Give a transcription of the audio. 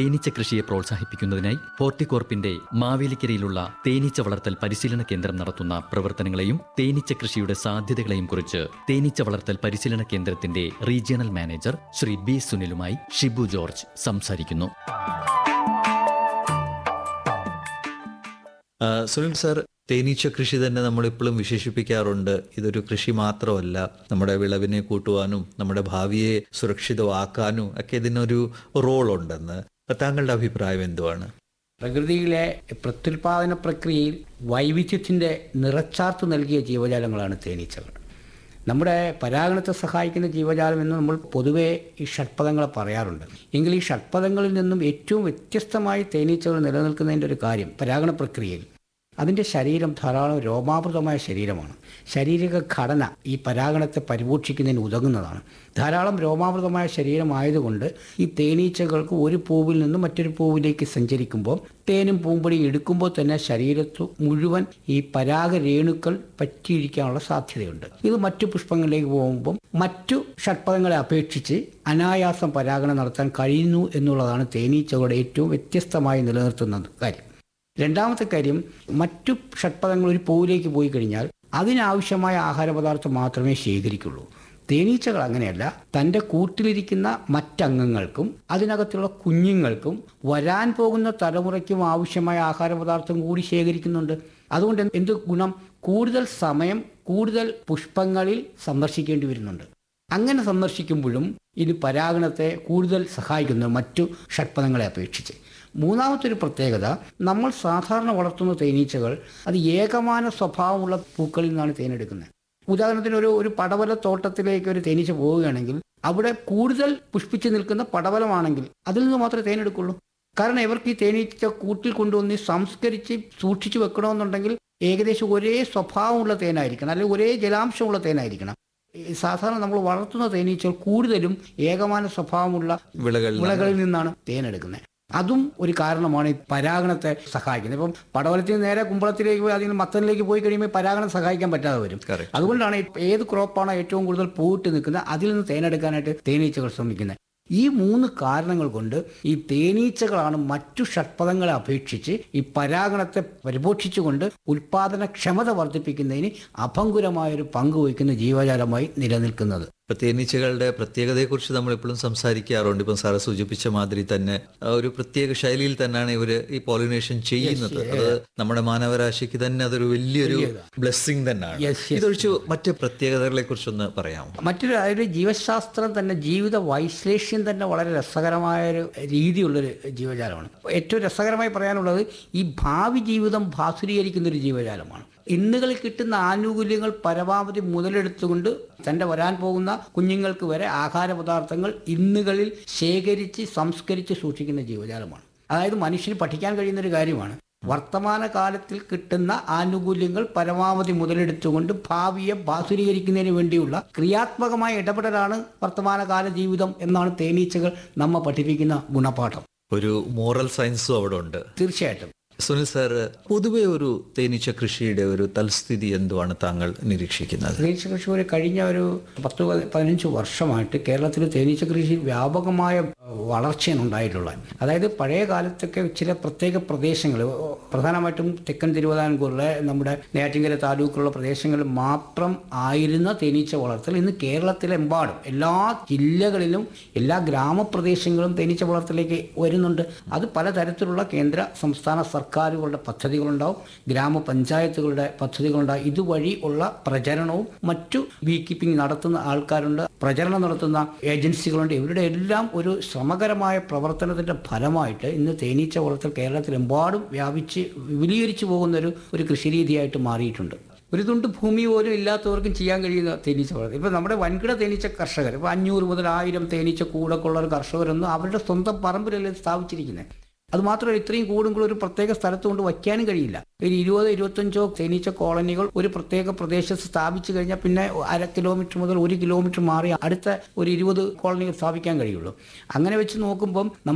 തേനീച്ച കൃഷിയെ പ്രോത്സാഹിപ്പിക്കുന്നതിനായി ഹോർട്ടികോർപ്പിന്റെ മാവേലിക്കരയിലുള്ള തേനീച്ച വളർത്തൽ പരിശീലന കേന്ദ്രം നടത്തുന്ന പ്രവർത്തനങ്ങളെയും തേനീച്ച കൃഷിയുടെ സാധ്യതകളെയും കുറിച്ച് തേനീച്ച വളർത്തൽ പരിശീലന കേന്ദ്രത്തിന്റെ റീജിയണൽ മാനേജർ ശ്രീ ബി സുനിലുമായി ഷിബു ജോർജ് സംസാരിക്കുന്നു ആ, സുനിൽ സാർ തേനീച്ച കൃഷി തന്നെ നമ്മൾ ഇപ്പോഴും വിശേഷിപ്പിക്കാറുണ്ട് ഇതൊരു കൃഷി മാത്രമല്ല നമ്മുടെ വിളവിനെ കൂട്ടുവാനും നമ്മുടെ ഭാവിയെ സുരക്ഷിതമാക്കാനും ഒക്കെ ഇതിനൊരു റോൾ ഉണ്ടെന്ന് അപ്പൊ താങ്കളുടെ അഭിപ്രായം എന്തുവാണ് പ്രകൃതിയിലെ പ്രത്യുൽപാദന പ്രക്രിയയിൽ വൈവിധ്യത്തിൻ്റെ നിറച്ചാർത്ത് നൽകിയ ജീവജാലങ്ങളാണ് തേനീച്ചകൾ നമ്മുടെ പരാഗണത്തെ സഹായിക്കുന്ന ജീവജാലം എന്ന് നമ്മൾ പൊതുവേ ഈ ഷഡ്പദങ്ങളെ പറയാറുണ്ട് എങ്കിൽ ഈ ഷഡ്പദങ്ങളിൽ നിന്നും ഏറ്റവും വ്യത്യസ്തമായി തേനീച്ചകൾ നിലനിൽക്കുന്നതിൻ്റെ ഒരു കാര്യം പരാഗണ പ്രക്രിയയിൽ അതിൻ്റെ ശരീരം ധാരാളം രോമാവൃതമായ ശരീരമാണ് ശാരീരിക ഘടന ഈ പരാഗണത്തെ പരിപോഷിക്കുന്നതിന് ഉതകുന്നതാണ് ധാരാളം രോമാവൃതമായ ശരീരമായതുകൊണ്ട് ഈ തേനീച്ചകൾക്ക് ഒരു പൂവിൽ നിന്ന് മറ്റൊരു പൂവിലേക്ക് സഞ്ചരിക്കുമ്പോൾ തേനും പൂമ്പൊടിയും എടുക്കുമ്പോൾ തന്നെ ശരീരത്ത് മുഴുവൻ ഈ പരാഗ രേണുക്കൾ പറ്റിയിരിക്കാനുള്ള സാധ്യതയുണ്ട് ഇത് മറ്റു പുഷ്പങ്ങളിലേക്ക് പോകുമ്പോൾ മറ്റു ഷഡ്പദങ്ങളെ അപേക്ഷിച്ച് അനായാസം പരാഗണം നടത്താൻ കഴിയുന്നു എന്നുള്ളതാണ് തേനീച്ചകളുടെ ഏറ്റവും വ്യത്യസ്തമായി നിലനിർത്തുന്ന കാര്യം രണ്ടാമത്തെ കാര്യം മറ്റു ഷഡ്പദങ്ങൾ ഒരു പൂവിലേക്ക് പോയി കഴിഞ്ഞാൽ അതിനാവശ്യമായ ആഹാരപദാർത്ഥം മാത്രമേ ശേഖരിക്കുള്ളൂ തേനീച്ചകൾ അങ്ങനെയല്ല തൻ്റെ കൂട്ടിലിരിക്കുന്ന മറ്റംഗങ്ങൾക്കും അതിനകത്തുള്ള കുഞ്ഞുങ്ങൾക്കും വരാൻ പോകുന്ന തലമുറയ്ക്കും ആവശ്യമായ ആഹാരപദാർത്ഥം കൂടി ശേഖരിക്കുന്നുണ്ട് അതുകൊണ്ട് എന്ത് ഗുണം കൂടുതൽ സമയം കൂടുതൽ പുഷ്പങ്ങളിൽ സന്ദർശിക്കേണ്ടി വരുന്നുണ്ട് അങ്ങനെ സന്ദർശിക്കുമ്പോഴും ഇത് പരാഗണത്തെ കൂടുതൽ സഹായിക്കുന്നു മറ്റു ഷഡ്പദങ്ങളെ അപേക്ഷിച്ച് മൂന്നാമത്തെ ഒരു പ്രത്യേകത നമ്മൾ സാധാരണ വളർത്തുന്ന തേനീച്ചകൾ അത് ഏകമാന സ്വഭാവമുള്ള പൂക്കളിൽ നിന്നാണ് തേനെടുക്കുന്നത് ഉദാഹരണത്തിന് ഒരു ഒരു പടവല തോട്ടത്തിലേക്ക് ഒരു തേനീച്ച പോവുകയാണെങ്കിൽ അവിടെ കൂടുതൽ പുഷ്പിച്ച് നിൽക്കുന്ന പടവലമാണെങ്കിൽ അതിൽ നിന്ന് മാത്രമേ തേനെടുക്കുള്ളൂ കാരണം ഇവർക്ക് ഈ തേനീച്ച കൂട്ടിൽ കൊണ്ടുവന്ന് സംസ്കരിച്ച് സൂക്ഷിച്ചു വെക്കണമെന്നുണ്ടെങ്കിൽ ഏകദേശം ഒരേ സ്വഭാവമുള്ള തേനായിരിക്കണം അല്ലെങ്കിൽ ഒരേ ജലാംശമുള്ള തേനായിരിക്കണം ഈ സാധാരണ നമ്മൾ വളർത്തുന്ന തേനീച്ചകൾ കൂടുതലും ഏകമാന സ്വഭാവമുള്ള വിളകൾ വിളകളിൽ നിന്നാണ് തേനെടുക്കുന്നത് അതും ഒരു കാരണമാണ് ഈ പരാഗണത്തെ സഹായിക്കുന്നത് ഇപ്പം പടവലത്തിൽ നിന്ന് നേരെ കുമ്പളത്തിലേക്ക് പോയി അതിൽ നിന്ന് മത്തനിലേക്ക് പോയി കഴിയുമ്പോൾ ഈ പരാഗണം സഹായിക്കാൻ പറ്റാതെ വരും Correct. അതുകൊണ്ടാണ് ഈ ഏത് ക്രോപ്പാണോ ഏറ്റവും കൂടുതൽ പൂവിട്ട് നിൽക്കുന്നത് അതിൽ നിന്ന് തേനെടുക്കാനായിട്ട് തേനീച്ചകൾ ശ്രമിക്കുന്നത് ഈ മൂന്ന് കാരണങ്ങൾ കൊണ്ട് ഈ തേനീച്ചകളാണ് മറ്റു ഷഡ്പദങ്ങളെ അപേക്ഷിച്ച് ഈ പരാഗണത്തെ പരിപോഷിച്ചുകൊണ്ട് ഉൽപാദനക്ഷമത വർദ്ധിപ്പിക്കുന്നതിന് അഭംഗുരമായൊരു പങ്ക് വഹിക്കുന്ന ജീവജാലമായി നിലനിൽക്കുന്നത് ഇപ്പൊ തേനീച്ചകളുടെ പ്രത്യേകതയെക്കുറിച്ച് നമ്മൾ എപ്പോഴും സംസാരിക്കാറുണ്ട് ഇപ്പം സാറ് സൂചിപ്പിച്ച മാതിരി തന്നെ ആ ഒരു പ്രത്യേക ശൈലിയിൽ തന്നെയാണ് ഇവര് ഈ പോളിനേഷൻ ചെയ്യുന്നത് അത് നമ്മുടെ മാനവരാശിക്ക് തന്നെ അതൊരു വലിയൊരു ബ്ലെസ്സിങ് തന്നെയാണ് Yes, yes. ഇതൊഴിച്ച് മറ്റ് പ്രത്യേകതകളെ കുറിച്ചൊന്ന് പറയാമോ മറ്റൊരു അതൊരു ജീവശാസ്ത്രം തന്നെ ജീവിത വൈശ്ലേഷ്യം തന്നെ വളരെ രസകരമായ ഒരു രീതിയുള്ളൊരു ജീവജാലമാണ് ഏറ്റവും രസകരമായി പറയാനുള്ളത് ഈ ഭാവി ജീവിതം ഭാസുരീകരിക്കുന്ന ഒരു ജീവജാലമാണ് ഇന്നുകളിൽ കിട്ടുന്ന ആനുകൂല്യങ്ങൾ പരമാവധി മുതലെടുത്തുകൊണ്ട് തൻ്റെ വരാൻ പോകുന്ന കുഞ്ഞുങ്ങൾക്ക് വരെ ആഹാര പദാർത്ഥങ്ങൾ ഇന്നുകളിൽ ശേഖരിച്ച് സംസ്കരിച്ച് സൂക്ഷിക്കുന്ന ജീവജാലമാണ് അതായത് മനുഷ്യന് പഠിക്കാൻ കഴിയുന്ന ഒരു കാര്യമാണ് വർത്തമാന കാലത്തിൽ കിട്ടുന്ന ആനുകൂല്യങ്ങൾ പരമാവധി മുതലെടുത്തുകൊണ്ട് ഭാവിയെ ബാസുരീകരിക്കുന്നതിന് വേണ്ടിയുള്ള ക്രിയാത്മകമായ ഇടപെടലാണ് വർത്തമാനകാല ജീവിതം എന്നാണ് തേനീച്ചകൾ നമ്മെ പഠിപ്പിക്കുന്ന ഗുണപാഠം ഒരു മോറൽ സയൻസും അവിടെ ഉണ്ട് തീർച്ചയായിട്ടും സുനിൽ സാർ പൊതുവെ ഒരു തേനീച്ച കൃഷിയുടെ ഒരു തൽസ്ഥിതി എന്തുവാണ് താങ്കൾ നിരീക്ഷിക്കുന്നത് തേനീച്ച കൃഷി ഒരു കഴിഞ്ഞ ഒരു പത്ത് പതി- പതിനഞ്ച് വർഷമായിട്ട് കേരളത്തിൽ തേനീച്ച കൃഷി വ്യാപകമായ വളർച്ചയാണ് ഉണ്ടായിട്ടുള്ളത് അതായത് പഴയ കാലത്തൊക്കെ ചില പ്രത്യേക പ്രദേശങ്ങൾ പ്രധാനമായിട്ടും തെക്കൻ തിരുവിതാംകൂറിലെ നമ്മുടെ നെയ്യാറ്റിൻകര താലൂക്കിലുള്ള പ്രദേശങ്ങളിൽ മാത്രം ആയിരുന്ന തേനീച്ച വളർത്തൽ ഇന്ന് കേരളത്തിലെമ്പാടും എല്ലാ ജില്ലകളിലും എല്ലാ ഗ്രാമപ്രദേശങ്ങളും തേനീച്ച വളർത്തലേക്ക് വരുന്നുണ്ട് അത് പലതരത്തിലുള്ള കേന്ദ്ര സംസ്ഥാന സർക്കാരുകളുടെ പദ്ധതികളുണ്ടാവും ഗ്രാമപഞ്ചായത്തുകളുടെ പദ്ധതികളുണ്ടാവും ഇതുവഴി ഉള്ള പ്രചരണവും മറ്റു ബീ കീപ്പിംഗ് നടത്തുന്ന ആൾക്കാരുണ്ട് പ്രചരണം നടത്തുന്ന ഏജൻസികളുണ്ട് ഇവരുടെ എല്ലാം ഒരു ശ്രമകരമായ പ്രവർത്തനത്തിന്റെ ഫലമായിട്ട് ഇന്ന് തേനീച്ച വളർത്തൽ കേരളത്തിലെമ്പാടും വ്യാപിച്ച് വിപുലീകരിച്ചു പോകുന്ന ഒരു ഒരു കൃഷിരീതിയായിട്ട് മാറിയിട്ടുണ്ട് ഒരു തുണ്ട് ഭൂമി പോലും ഇല്ലാത്തവർക്കും ചെയ്യാൻ കഴിയുന്ന തേനീച്ച വളർത്തൽ ഇപ്പോൾ നമ്മുടെ വൻകിട തേനീച്ച കർഷകർ ഇപ്പോൾ അഞ്ഞൂറ് മുതൽ ആയിരം തേനീച്ച കൂടൊക്കെ ഉള്ള ഒരു കർഷകരൊന്നും അവരുടെ സ്വന്തം പറമ്പിലല്ലേ സ്ഥാപിച്ചിരിക്കുന്നത് അത് മാത്രമല്ല ഇത്രയും കൂടുമ്പോൾ ഒരു പ്രത്യേക സ്ഥലത്ത് കൊണ്ട് വയ്ക്കാനും കഴിയില്ല ഒരു ഇരുപത് ഇരുപത്തഞ്ചോ തേനീച്ച കോളനികൾ ഒരു പ്രത്യേക പ്രദേശത്ത് സ്ഥാപിച്ചു കഴിഞ്ഞാൽ പിന്നെ അര കിലോമീറ്റർ മുതൽ ഒരു കിലോമീറ്റർ മാറി അടുത്ത ഒരു ഇരുപത് കോളനികൾ സ്ഥാപിക്കാൻ കഴിയുള്ളൂ അങ്ങനെ വെച്ച് നോക്കുമ്പം നമ്മൾ